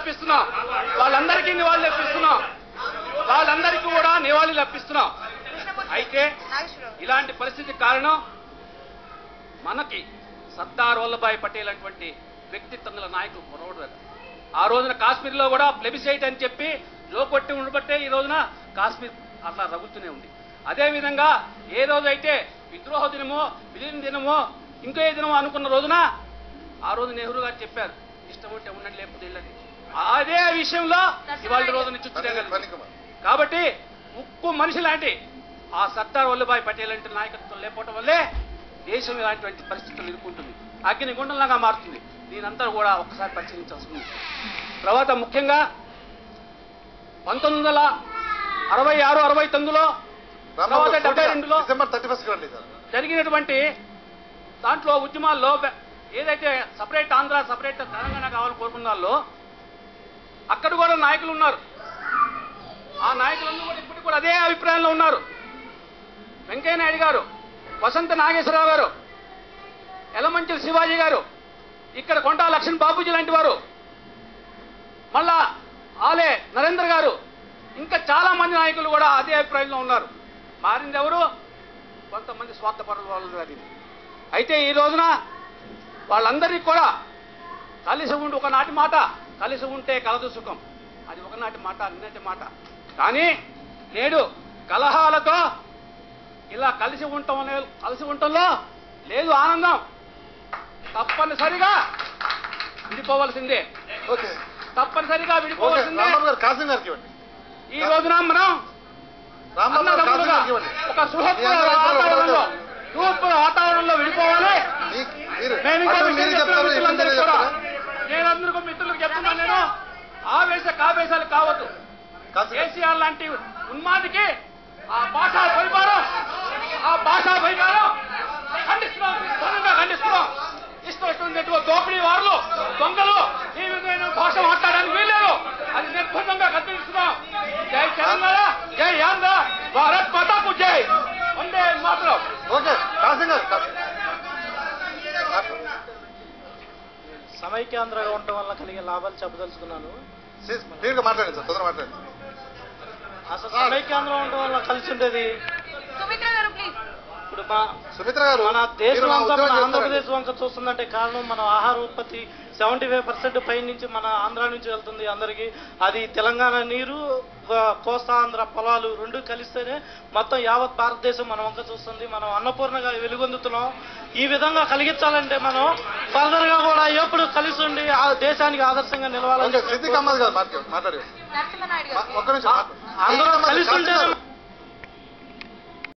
అర్పిస్తున్నాం వాళ్ళందరికీ నివాళులు అర్పిస్తున్నాం వాళ్ళందరికీ కూడా నివాళులు అర్పిస్తున్నాం అయితే ఇలాంటి పరిస్థితి కారణం మనకి సర్దార్ వల్లభాయ్ పటేల్ అటువంటి వ్యక్తిత్వం గల నాయకులు పొరవడు ఆ రోజున కాశ్మీర్లో కూడా ప్లెబిసైట్ అని చెప్పి జోకొట్టి ఉండబట్టే ఈ రోజున కాశ్మీర్ అట్లా రగులుతూనే ఉంది అదేవిధంగా ఏ రోజైతే విద్రోహ దినమో విలీన దినమో ఇంకో ఏ దినమో అనుకున్న రోజున ఆ రోజు నెహ్రూ గారు చెప్పారు ఇష్టం ఉంటే ఉండండి లేకపోతే వెళ్ళండి అదే విషయంలో ఇవాళ రోజున చుట్టూ పనికిమాలి. కాబట్టి ఉక్కు మనిషి లాంటి ఆ సర్దార్ వల్లభాయ్ పటేల్ లాంటి నాయకత్వం లేకపోవడం వల్లే దేశం ఇలాంటి పరిస్థితులు ఎదుర్కొంటుంది అగ్ని గుండంలాగా మారుతుంది దీనంతా కూడా ఒక్కసారి పరిశీలించాల్సి ఉంది తర్వాత ముఖ్యంగా పంతొమ్మిది వందల అరవై ఆరు అరవై తొమ్మిదిలో రాంబాబు తర్వాత గారు, డెబ్బై రెండులో డిసెంబర్ థర్టీ ఫస్ట్ రండి సార్ జరిగినటువంటి దాంట్లో ఉద్యమాల్లో బె- ఏదైతే సపరేట్ ఆంధ్ర సపరేట్ తెలంగాణ కావాలని కోరుకున్న వాళ్ళు అక్కడ కూడా నాయకులు ఉన్నారు ఆ నాయకులందరూ కూడా ఇప్పటికి కూడా అదే అభిప్రాయంలో ఉన్నారు వెంకయ్య నాయుడు గారు వసంత నాగేశ్వరరావు గారు ఎలమంచిల శివాజీ గారు ఇక్కడ కొండా లక్ష్మణ్ బాబూజీ లాంటి వారు మళ్ళా ఆలే నరేంద్ర గారు ఇంకా చాలా మంది నాయకులు కూడా అదే అభిప్రాయంలో ఉన్నారు మారింది ఎవరు కొంతమంది స్వార్థపరుల వాళ్ళు అది అయితే ఈ రోజున వాళ్ళందరికీ కూడా కలిసి ఉండి ఒకనాటి మాట కలిసి ఉంటే కలదు సుఖం అది ఒకనాటి మాట నిన్నటి మాట కానీ నేడు కలహాలతో ఇలా కలిసి ఉండటం అనే- కలిసి ఉండటంలో లేదు ఆనందం తప్పనిసరిగా విడిపోవలసిందే ఓకే తప్పనిసరిగా ఓకే విడిపోవలసిందే రాంబాబు గారు కాసిం గారికి ఇవ్వండి ఈ రోజున మనం రాంబాబు గారు కాసిం అన్నదమ్ములుగా గారికి ఇవ్వండి ఒక సుహృత్పూర్వ మీ అందరూ ఇద్దరు వాతావరణంలో ఒకటే. సుహృత్పూర్వ వాతావరణంలో విడిపోవాలి మీ- మీరు నేను ఇంకో అటు విషయం మీరు చెప్తున్నా చెప్తారు ఇటు మిత్రులందరికీ మీరు కూడా. చెప్తారా నేను అందరికీ మిత్రులకు చెప్తున్నాను నేను ఆవేశ కావేశాలు కావద్దు కాసిం గారు. కేసీఆర్ లాంటి ఉన్మాదికి ఆ భాషా వైపారం ఆ భాషా వైపారం ఖండిస్తున్నాం ఘనంగా ఖండిస్తున్నాం ఇష్టం వచ్చినట్టు దోపిడీ వారులు దొంగలు ఈ విధమైన భాష మాట్లాడడానికి వీల్లేదు అది నిర్బంధంగా ఖండిస్తున్నాం జై తెలంగాణ జై ఆంధ్ర భారత్ మాతాకు జై వందే మాత్రం ఓకే కాసిం గారు కాసిం. సమైక్యాంధ్రగా ఉండటం వల్ల కలిగే లాభాలు చెప్పదలుచుకున్నాను సీస్- క్లియర్గా మాట్లాడండి సార్ తొందరగా మాట్లాడండి అసలు సమైక్యాంధ్రం ఉండటం వల్ల కలిసి ఉండేది సుమిత్ర గారు ప్లీజ్ ఇప్పుడు మా సుమిత్ర గారు మన మీరు దేశం మా అంతా ఉద్యోగం మన చేస్తారండి. ఆంధ్రప్రదేశ్ వంక చూస్తుందంటే కారణం మన ఆహార ఉత్పత్తి సెవెంటీ ఫైవ్ పర్సెంట్ పై నుంచి మన ఆంధ్ర నుంచి వెళ్తుంది అందరికీ అది తెలంగాణ నీరు కో- కోస్తా ఆంధ్ర పొలాలు రెండు కలిస్తేనే మొత్తం యావత్ భారతదేశం మన వంక చూస్తుంది మనం అన్నపూర్ణగా వెలుగొందుతున్నాం ఈ విధంగా కలిగించాలంటే మనం ఫర్దర్ గా కూడా ఎప్పుడు కలిసి ఉండి ఆ దేశానికి ఆదర్శంగా నిలవాలని ఓకే సిద్దిక్ అహ్మద్ గారు మాట్లాడు మాట్లాడండి నరసింహనాయుడు మా- గారు ఒక్క నిమిషం ఆ- మాట్లాడు. అందరం సిద్దిక్ అహ్మద్ కలిసి కాసిం ఉంటే గారు.